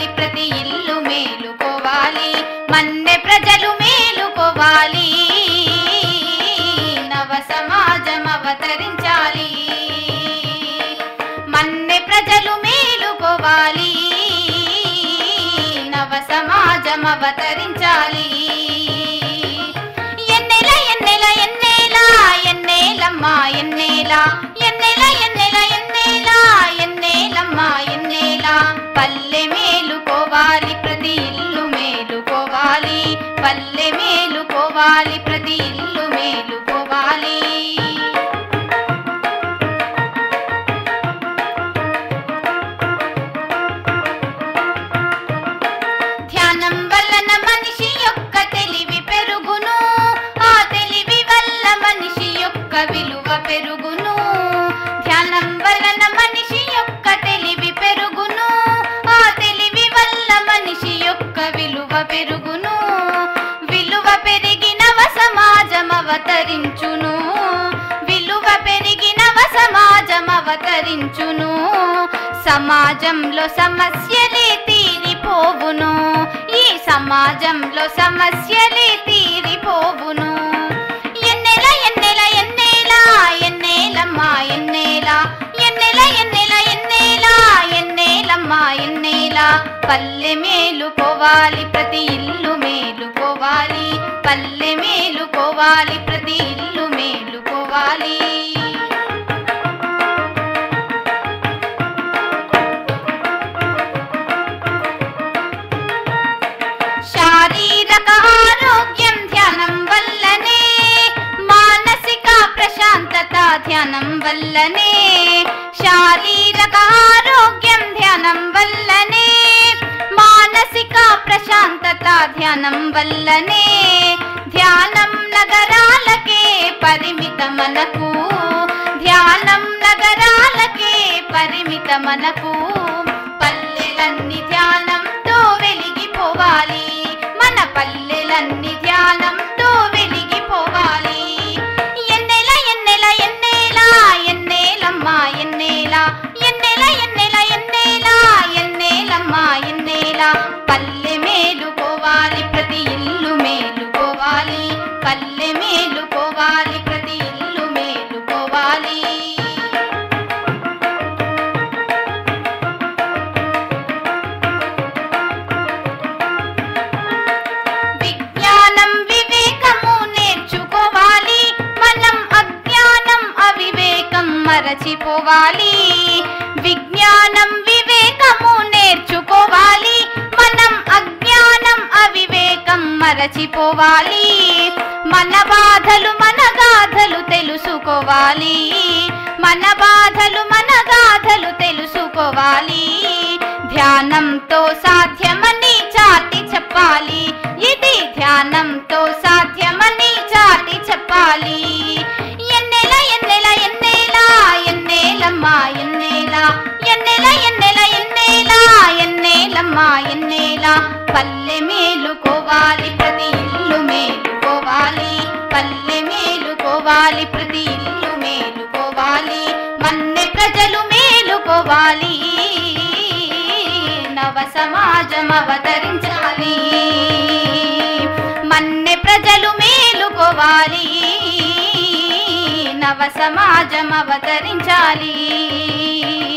మేలుకోవాలి ప్రతి ఇల్లు మేలుకోవాలి మన్నె ప్రజలు మేలుకోవాలి నవ సమాజం అవతరించాలి మన్నె ప్రజలు మేలుకోవాలి నవ సమాజం అవతరించాలి ఎన్నెల ఎన్నెల ఎన్నేల ఎన్నేలమ్మ ఎన్నేల ఎన్నెల ఎన్నెల ఎన్నేల ఎన్నేలమ్మ ఎన్నేల పల్లె మేలుకోవాలి ప్రతి ఇల్లు మేలుకోవాలి పల్లె మేలుకోవాలి ప్రతి ఇల్లు మేలుకోవాలి ధ్యానం వలన మనిషి యొక్క తెలివి పెరుగును ఆ తెలివి వల్ల మనిషి యొక్క విలువ పెరుగును ధ్యానం వలన మనిషి యొక్క తెలివి పెరుగును ఆ తెలివి వల్ల మనిషి యొక్క విలువ పెరుగును విలువ పెరిగినవ సమాజం అవతరించును విలువ పెరిగినవ సమాజం అవతరించును సమాజంలో సమస్యలే తీరిపోవును ఈ సమాజంలో సమస్యలే తీరిపోవును ఎన్నెల ఎన్నెల ఎన్నేల ఎన్నేలమ్మ ఎన్నేల ఎన్నెల ఎన్నెల ఎన్నేల ఎన్నేలమ్మ ఎన్నేల పల్లె మేలుకోవాలి ప్రతి ఇల్లు మేలుకోవాలి పల్లె మేలుకోవాలి ప్రతి ఇల్లు మేలుకోవాలి శారీరక ఆరోగ్యం ధ్యానం వల్లనే మానసిక ప్రశాంతత ధ్యానం వల్లనే శారీరక ఆరోగ్యం ధ్యానం వల్లనే మానసిక ప్రశాంతత ధ్యానం వల్లనే ధ్యానం నగరాలకే పరిమిత మనకు ధ్యానం నగరాలకే పరిమిత మనకు పల్లెలన్నీ ధ్యానంతో వెలిగిపోవాలి మన పల్లెలన్నీ ధ్యానంతో వెలిగిపోవాలి ఎన్నెల ఎన్నెల ఎన్నేల ఎన్నేలమ్మ ఎన్నేల ఎన్నెల ఎన్నెల ఎన్నేల ఎన్నేలమ్మ ఎన్నేల పల్లె మేలుకోవాలి ప్రతి ఇల్లు మేలుకోవాలి పల్లె మేలుకోవాలి ప్రతి ఇల్లు మేలుకోవాలి విజ్ఞానం వివేకము నేర్చుకోవాలి మనం అజ్ఞానం అవివేకం మరచిపోవాలి విజ్ఞానం వివేకము నేర్చుకోవాలి మనం అజ్ఞానం అవివేకం మరచిపోవాలి మన బాధలు మన గాథలు తెలుసుకోవాలి మన బాధలు మన గాథలు తెలుసుకోవాలి ధ్యానంతో సాధ్యమని చాటి చెప్పాలి ఇది ధ్యానంతో సాధ్యమని చాటి చెప్పాలి ఎన్నెల ఎన్నెల ఎన్నేల ఎన్నేలమ్మ ఎన్నేల ఎన్నెల ఎన్నెల ఎన్నేల ఎన్నేలమ్మ ఎన్నేల పల్లె మేలుకోవాలి ప్రతి ఇల్లు మేలుకోవాలి పల్లె మేలుకోవాలి ప్రతి ఇల్లు మేలుకోవాలి మన్నె ప్రజలు మేలుకోవాలి నవ సమాజం అవతరించాలి మన్నె ప్రజలు మేలుకోవాలి నవ సమాజం అవతరించాలి